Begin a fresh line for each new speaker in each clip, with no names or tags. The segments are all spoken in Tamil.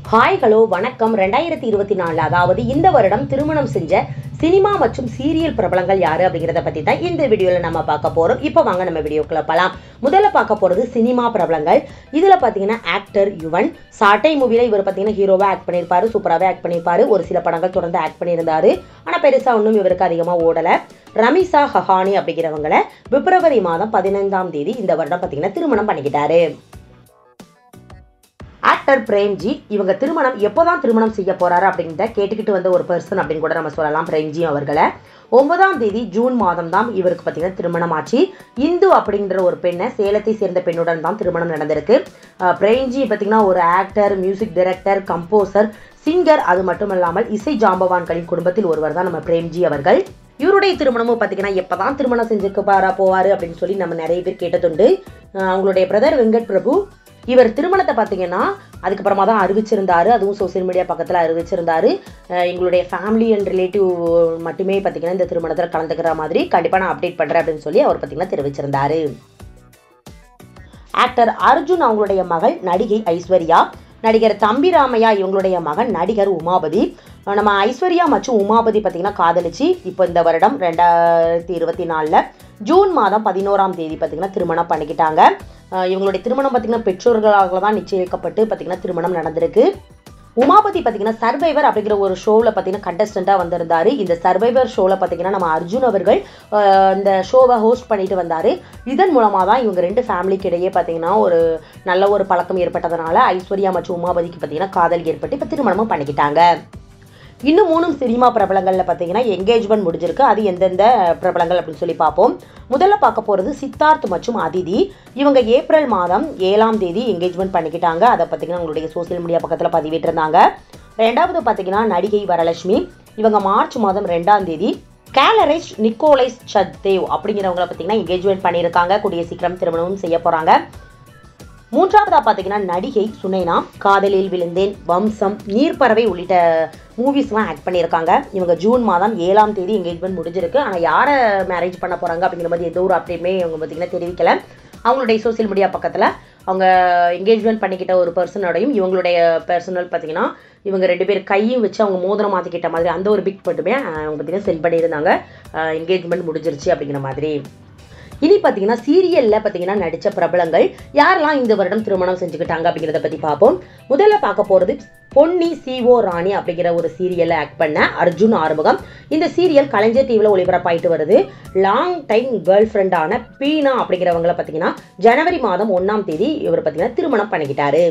ஹாய் ஹலோ வணக்கம் ரெண்டாயிரத்தி இருபத்தி நாலு அதாவது இந்த வருடம் திருமணம் செஞ்ச சினிமா மற்றும் சீரியல் பிரபலங்கள் யாரு அப்படிங்கிறத பத்தி தான் இந்த வீடியோல நம்ம பார்க்க போறோம் இப்போ வாங்க நம்ம வீடியோக்குள்ள போலாம் முதல்ல பார்க்க போறது சினிமா பிரபலங்கள் இதுல பாத்தீங்கன்னா ஆக்டர் யுவன் சாட்டை மூவில இவர் பாத்தீங்கன்னா ஹீரோவா ஆக்ட் பண்ணியிருப்பாரு சூப்பராகவே ஆக்ட் பண்ணியிருப்பாரு ஒரு சில படங்கள் தொடர்ந்து ஆக்ட் பண்ணியிருந்தாரு ஆனா பெருசா ஒன்றும் இவருக்கு அதிகமா ஓடல ரமிசா ஹஹானி அப்படிங்கிறவங்கள பிப்ரவரி மாதம் பதினைந்தாம் தேதி இந்த வருடம் பாத்தீங்கன்னா திருமணம் பண்ணிக்கிட்டாரு ஆக்டர் பிரேம்ஜி இவங்க திருமணம் எப்போதான் திருமணம் செய்ய போறாரு அப்படின்றத கேட்டுக்கிட்டு வந்த ஒரு பர்சன் அப்படின்னு கூட நம்ம சொல்லலாம் பிரேம்ஜி அவர்களை ஒன்பதாம் தேதி ஜூன் மாதம் தான் இவருக்கு பார்த்தீங்கன்னா திருமணம் ஆச்சு இந்து அப்படின்ற ஒரு பெண்ணை சேலத்தை சேர்ந்த பெண்ணுடன் தான் திருமணம் நடந்திருக்கு அஹ் பிரேம்ஜி பார்த்தீங்கன்னா ஒரு actor music director composer singer அது மட்டும் இல்லாமல் இசை ஜாம்பவான்களின் குடும்பத்தில் ஒருவர் தான் நம்ம பிரேம்ஜி அவர்கள் இவருடைய திருமணமும் பார்த்தீங்கன்னா எப்பதான் திருமணம் செஞ்சுக்க பாரா போவாரு அப்படின்னு சொல்லி நம்ம நிறைய பேர் கேட்டதுண்டு அஹ் அவங்களுடைய பிரதர் வெங்கட் பிரபு இவர் திருமணத்தை பார்த்தீங்கன்னா அதுக்கப்புறமா தான் அறிவிச்சிருந்தாரு அதுவும் சோசியல் மீடியா பக்கத்தில் அறிவிச்சிருந்தாரு அஹ் எங்களுடைய ஃபேமிலி அண்ட் ரிலேட்டிவ் மட்டுமே பார்த்தீங்கன்னா இந்த திருமணத்தில் கலந்துக்கிற மாதிரி கண்டிப்பாக நான் அப்டேட் பண்ணுறேன் அப்படின்னு சொல்லி அவர் பார்த்தீங்கன்னா தெரிவிச்சிருந்தாரு ஆக்டர் அர்ஜுன் அவங்களுடைய மகள் நடிகை ஐஸ்வர்யா நடிகர் தம்பி ராமையா இவங்களுடைய மகன் நடிகர் உமாபதி அஹ் நம்ம ஐஸ்வர்யா மற்றும் உமாபதி பார்த்தீங்கன்னா காதலிச்சு இப்போ இந்த வருடம் ரெண்டாயிரத்தி இருபத்தி நாலில் ஜூன் மாதம் பதினோராம் தேதி பார்த்தீங்கன்னா திருமணம் பண்ணிக்கிட்டாங்க அஹ் இவங்களுடைய திருமணம் பார்த்தீங்கன்னா பெற்றோர்களால் தான் நிச்சயிக்கப்பட்டு பார்த்தீங்கன்னா திருமணம் நடந்திருக்கு உமாபதி பார்த்தீங்கன்னா சர்வைவர் அப்படிங்கிற ஒரு ஷோவில் பார்த்தீங்கன்னா கண்டஸ்டண்ட்டாக வந்திருந்தாரு இந்த சர்வைவர் ஷோவில் பார்த்தீங்கன்னா நம்ம அர்ஜுன் அவர்கள் அஹ், இந்த ஷோவை ஹோஸ்ட் பண்ணிட்டு வந்தார் இதன் மூலமாக தான் இவங்க ரெண்டு ஃபேமிலிக்கு இடையே பார்த்தீங்கன்னா ஒரு நல்ல ஒரு பழக்கம் ஏற்பட்டதுனால ஐஸ்வர்யா மற்றும் உமாபதிக்கு பார்த்தீங்கன்னா காதல் ஏற்பட்டு இப்போ திருமணமும் பண்ணிக்கிட்டாங்க இன்னும் மூணும் சினிமா பிரபலங்களில் பார்த்தீங்கன்னா என்கேஜ்மெண்ட் முடிஞ்சிருக்கு அது எந்தெந்த பிரபலங்கள் அப்படின்னு சொல்லி பார்ப்போம் முதல்ல பார்க்க போகிறது சித்தார்த் மற்றும் அதிதி இவங்க ஏப்ரல் மாதம் ஏழாம் தேதி என்கேஜ்மெண்ட் பண்ணிக்கிட்டாங்க அதை பார்த்தீங்கன்னா உங்களுடைய சோசியல் மீடியா பக்கத்தில் பதிவிட்டிருந்தாங்க ரெண்டாவது பார்த்தீங்கன்னா நடிகை வரலட்சுமி இவங்க மார்ச் மாதம் ரெண்டாம் தேதி கேலரைஸ் நிக்கோலைஸ் சத்தேவ் அப்படிங்கிறவங்கள பார்த்தீங்கன்னா என்கேஜ்மெண்ட் பண்ணியிருக்காங்க கூடிய சீக்கிரம் திருமணமும் செய்ய போகிறாங்க மூன்றாவதா பார்த்தீங்கன்னா நடிகை சுனைனா காதலில் விழுந்தேன் வம்சம் நீர்ப்பறவை உள்ளிட்ட மூவிஸ்லாம் ஆக்ட் பண்ணியிருக்காங்க இவங்க ஜூன் மாதம் ஏழாம் தேதி என்கேஜ்மெண்ட் முடிஞ்சிருக்கு ஆனால் யாரை மேரேஜ் பண்ண போகிறாங்க அப்படிங்கிற மாதிரி எந்த ஒரு அப்டேட்டுமே இவங்க பார்த்தீங்கன்னா தெரிவிக்கல அவங்களுடைய சோஷியல் மீடியா பக்கத்தில் அவங்க என்கேஜ்மெண்ட் பண்ணிக்கிட்ட ஒரு பர்சனோடையும் இவங்களுடைய பர்சனல் பார்த்தீங்கன்னா இவங்க ரெண்டு பேர் கையும் வச்சு அவங்க மோதிரம் மாற்றிக்கிட்ட மாதிரி அந்த ஒரு பிக் மட்டுமே அஹ், அவங்க பார்த்தீங்கன்னா சென்ட் பண்ணியிருந்தாங்க என்கேஜ்மெண்ட் முடிஞ்சிருச்சு அப்படிங்கிற மாதிரி இனி பார்த்தீங்கன்னா சீரியலில் பார்த்தீங்கன்னா நடித்த பிரபலங்கள் யாரெல்லாம் இந்த வருடம் திருமணம் செஞ்சுக்கிட்டாங்க அப்படிங்கிறத பற்றி பார்ப்போம் முதல்ல பார்க்க போகிறது பொன்னி சிஓ ராணி அப்படிங்கிற ஒரு சீரியலில் ஆக்ட் பண்ண அர்ஜுன் ஆறுமுகம் இந்த சீரியல் கலைஞர் டிவியில் ஒளிபரப்பாயிட்டு வருது லாங் டைம் கேர்ள் ஃப்ரெண்டான பீனா அப்படிங்கிறவங்கள பார்த்தீங்கன்னா ஜனவரி மாதம் ஒன்றாம் தேதி இவர் பார்த்தீங்கன்னா திருமணம் பண்ணிக்கிட்டாரு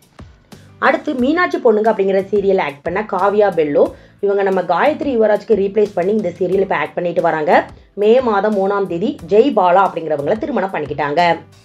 அடுத்து மீனாட்சி பொண்ணுங்க அப்படிங்கிற சீரியல் ஆக்ட் பண்ண காவியா பெல்லோ இவங்க நம்ம காயத்ரி யுவராஜ்க்கு ரீப்ளேஸ் பண்ணி இந்த சீரியல் இப்போ ஆக்ட் பண்ணிட்டு வராங்க மே மாதம் மூணாம் தேதி ஜெய் பாலா அப்படிங்கிறவங்கள திருமணம் பண்ணிக்கிட்டாங்க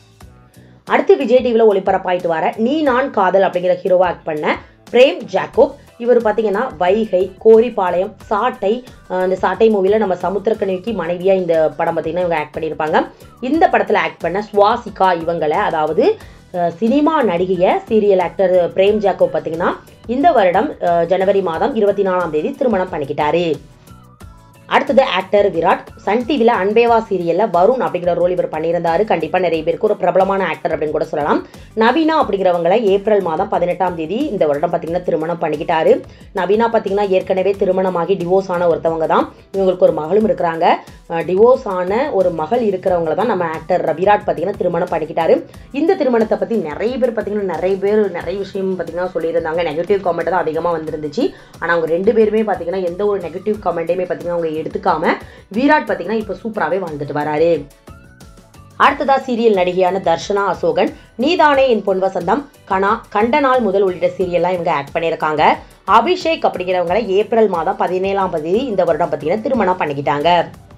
அடுத்து விஜய் டிவியில் ஒளிபரப்பாயிட்டு வர நீ நான் காதல் அப்படிங்கிற ஹீரோவா ஆக்ட் பண்ண பிரேம் ஜாக்கோப் இவர் பார்த்தீங்கன்னா வைகை கோரிப்பாளையம் சாட்டை அஹ் இந்த சாட்டை மூவியில் நம்ம சமுத்திரக்கணிக்கு மனைவியாக இந்த படம் பார்த்தீங்கன்னா இவங்க ஆக்ட் பண்ணியிருப்பாங்க இந்த படத்தில் ஆக்ட் பண்ண சுவாசிகா இவங்களை அதாவது அஹ் சினிமா நடிகைய சீரியல் ஆக்டர் பிரேம் ஜாக்கோப் பார்த்தீங்கன்னா இந்த வருடம் அஹ் ஜனவரி மாதம் இருபத்தி நாலாம் தேதி திருமணம் பண்ணிக்கிட்டாரு அடுத்தது ஆக்டர் விராட் சன் டிவியில் அன்பேவா சீரியலில் வருண் அப்படிங்கிற ரோல் இவர் பண்ணியிருந்தாரு கண்டிப்பாக நிறைய பேருக்கு ஒரு பிரபலமான ஆக்டர் அப்படின்னு கூட சொல்லலாம் நவீனா அப்படிங்கிறவங்கள ஏப்ரல் மாதம் பதினெட்டாம் தேதி இந்த வருடம் பார்த்தீங்கன்னா திருமணம் பண்ணிக்கிட்டாரு நவீனா பார்த்தீங்கன்னா ஏற்கனவே திருமணமாகி டிவோர்ஸ் ஆன ஒருத்தவங்க தான் இவங்களுக்கு ஒரு மகளும் இருக்கிறாங்க டிவோர்ஸ் ஆன ஒரு மகள் இருக்கிறவங்கள தான் நம்ம ஆக்டர் விராட் பார்த்தீங்கன்னா திருமணம் பண்ணிக்கிட்டாரு இந்த திருமணத்தை பற்றி நிறைய பேர் பார்த்தீங்கன்னா நிறைய பேர் நிறைய விஷயம் பார்த்தீங்கன்னா சொல்லியிருந்தாங்க நெகட்டிவ் காமெண்ட் தான் அதிகமாக வந்திருந்துச்சு ஆனால் அவங்க ரெண்டு பேருமே பார்த்தீங்கன்னா எந்த ஒரு நெகட்டிவ் கமெண்ட்டையுமே பார்த்தீங்கன்னா அவங்க எடுத்துக்காம விராட் பார்த்தீங்கன்னா இப்போ சூப்பராகவே வாழ்ந்துட்டு வராரு அடுத்ததா சீரியல் நடிகையான தர்ஷனா அசோகன் நீதானே என் பொன் வசந்தம் கனா கண்ட நாள் முதல் உள்ளிட்ட சீரியல்லாம் இவங்க ஆக்ட் பண்ணியிருக்காங்க அபிஷேக் அப்படிங்கிறவங்களை ஏப்ரல் மாதம் பதினேழாம் தேதி இந்த வருடம் பார்த்தீங்கன்னா திருமணம் பண்ணிக்கிட்டாங்க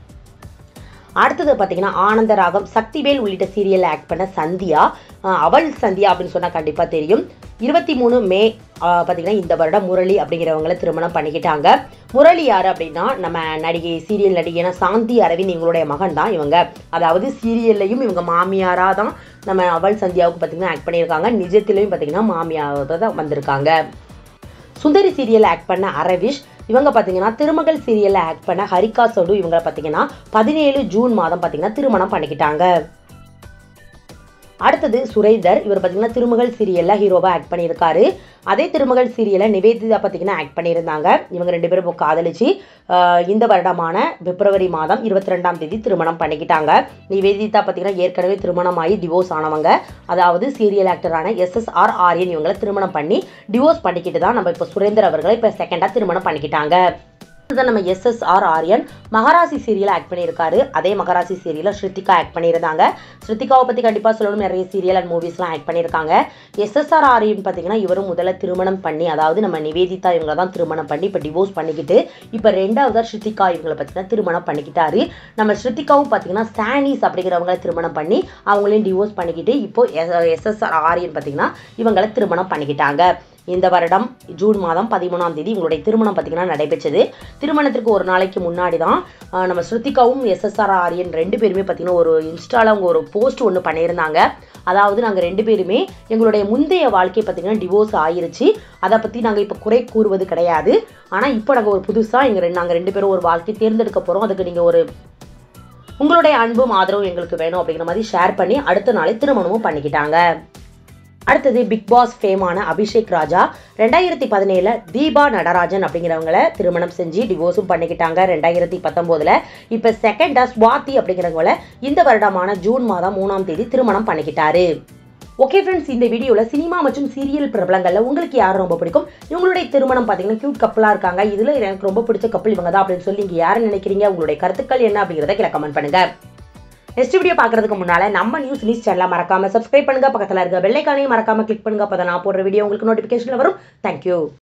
அடுத்தது பார்த்தீங்கன்னா ஆனந்த ராகம் சக்திவேல் உள்ளிட்ட சீரியலில் ஆக்ட் பண்ண சந்தியா அஹ் அவள் சந்தியா அப்படின்னு சொன்னால் கண்டிப்பாக தெரியும் இருபத்தி மூணு மே அஹ் பார்த்தீங்கன்னா இந்த வருடம் முரளி அப்படிங்கிறவங்கள திருமணம் பண்ணிக்கிட்டாங்க முரளி யார் அப்படின்னா நம்ம நடிகை சீரியல் நடிகைனா சாந்தி அரவிந்த் இவங்களுடைய மகன் தான் இவங்க அதாவது சீரியல்லையும் இவங்க மாமியாராக தான் நம்ம அவள் சந்தியாவுக்கு பார்த்தீங்கன்னா ஆக்ட் பண்ணியிருக்காங்க நிஜத்திலையும் பார்த்தீங்கன்னா மாமியாராக தான் வந்திருக்காங்க சுந்தரி சீரியல் ஆக்ட் பண்ண அரவிஷ் இவங்க பார்த்தீங்கன்னா திருமகள் சீரியலில் ஆக்ட் பண்ண ஹரிகா சொடு இவங்க பார்த்தீங்கன்னா பதினேழு ஜூன் மாதம் பார்த்தீங்கன்னா திருமணம் பண்ணிக்கிட்டாங்க அடுத்தது சுரேந்தர் இவர் பார்த்தீங்கன்னா திருமகள் சீரியலில் ஹீரோவாக ஆக்ட் பண்ணியிருக்காரு அதே திருமகள் சீரியலில் நிவேதிதா பார்த்தீங்கன்னா ஆக்ட் பண்ணியிருந்தாங்க இவங்க ரெண்டு பேரும் இப்போ காதலிச்சு ஆஹ் இந்த வருடமான பிப்ரவரி மாதம் இருபத்தி ரெண்டாம் தேதி திருமணம் பண்ணிக்கிட்டாங்க நிவேதிதா பார்த்தீங்கன்னா ஏற்கனவே திருமணம் ஆகி டிவோர்ஸ் ஆனவங்க அதாவது சீரியல் ஆக்டரான எஸ்எஸ்ஆர் ஆரியன் இவங்களை திருமணம் பண்ணி டிவோர்ஸ் பண்ணிக்கிட்டு தான் நம்ம இப்போ சுரேந்தர் அவர்களை இப்போ செகண்டாக திருமணம் பண்ணிக்கிட்டாங்க தான் நம்ம SSR Aryan Maharasi serial act பண்ணியிருக்காரு அதே மகராசி சீரியலில் ஸ்ருத்திகா ஆக்ட் பண்ணியிருந்தாங்க ஸ்ருத்திகாவை பற்றி கண்டிப்பாக சொல்லணும் நிறைய சீரியல் அண்ட் மூவிஸ்லாம் ஆக்ட் பண்ணியிருக்காங்க எஸ்எஸ்ஆர் ஆரியன் பார்த்தீங்கன்னா இவரும் முதல்ல திருமணம் பண்ணி அதாவது நம்ம நிவேதிதா இவங்களை தான் திருமணம் பண்ணி இப்போ டிவோர்ஸ் பண்ணிக்கிட்டு இப்போ ரெண்டாவதாக ஸ்ருத்திகா இவங்களை பார்த்தீங்கன்னா திருமணம் பண்ணிக்கிட்டாரு நம்ம ஸ்ருத்திகாவும் பார்த்தீங்கன்னா சானிஸ் அப்படிங்கிறவங்கள திருமணம் பண்ணி அவங்களையும் டிவோர்ஸ் பண்ணிக்கிட்டு இப்போ எஸ்எஸ்ஆர் ஆரியன் பார்த்தீங்கன்னா இவங்களை திருமணம் பண்ணிக்கிட்டாங்க இந்த வருடம் ஜூன் மாதம் பதிமூணாம் தேதி இவங்களுடைய திருமணம் பார்த்தீங்கன்னா நடைபெற்றது திருமணத்திற்கு ஒரு நாளைக்கு முன்னாடி தான் ஆஹ், நம்ம ஸ்ருதிகாவும் எஸ்எஸ்ஆர் ஆரியன் ரெண்டு பேருமே பார்த்தீங்கன்னா ஒரு இன்ஸ்டால அவங்க ஒரு போஸ்ட் ஒன்று பண்ணியிருந்தாங்க அதாவது நாங்கள் ரெண்டு பேருமே எங்களுடைய முந்தைய வாழ்க்கை பார்த்தீங்கன்னா டிவோர்ஸ் ஆயிருச்சு அதை பற்றி நாங்கள் இப்போ குறை கூறுவது கிடையாது ஆனால் இப்போ நாங்கள் ஒரு புதுசாக எங்கள் ரெண்டு நாங்கள் ரெண்டு பேரும் ஒரு வாழ்க்கை தேர்ந்தெடுக்க போகிறோம் அதுக்கு நீங்கள் ஒரு உங்களுடைய அன்பும் ஆதரவும் எங்களுக்கு வேணும் அப்படிங்கிற மாதிரி ஷேர் பண்ணி அடுத்த நாளை திருமணமும் பண்ணிக்கிட்டாங்க அடுத்தது பிக் பாஸ் ஃபேமான அபிஷேக் ராஜா ரெண்டாயிரத்தி பதினேழுல தீபா நடராஜன் அப்படிங்கிறவங்கள திருமணம் செஞ்சு டிவோர்ஸும் பண்ணிக்கிட்டாங்க ரெண்டாயிரத்தி பத்தொம்போதுல இப்போ செகண்டா ஸ்வாதி அப்படிங்கிறவங்கள இந்த வருடமான ஜூன் மாதம் மூணாம் தேதி திருமணம் பண்ணிக்கிட்டாரு ஓகே ஃப்ரெண்ட்ஸ் இந்த வீடியோவில் சினிமா மற்றும் சீரியல் பிரபலங்களில் உங்களுக்கு யார் ரொம்ப பிடிக்கும் இவங்களுடைய திருமணம் பார்த்தீங்கன்னா கியூட் கப்பலாக இருக்காங்க இதில் எனக்கு ரொம்ப பிடிச்ச கப்பல் இவங்க தான் அப்படின்னு சொல்லி நீங்கள் யாரை நினைக்கிறீங்க உங்களுடைய கருத்துக்கள் என்ன அப்படிங்கிறத கீழே கமெண்ட் பண்ணுங்க நெக்ஸ்ட் வீடியோ பார்க்கறதுக்கு முன்னால நம்ம நியூஸ் நியூஸ் சேனலை மறக்காம சப்ஸ்கிரைப் பண்ணுங்க பக்கத்தில் இருக்க பெல்லைக்கானையும் மறக்காம கிளிக் பண்ணுங்க அப்போ நான் போடுற வீடியோ உங்களுக்கு நோட்டிஃபிகேஷனில் வரும் தேங்க்யூ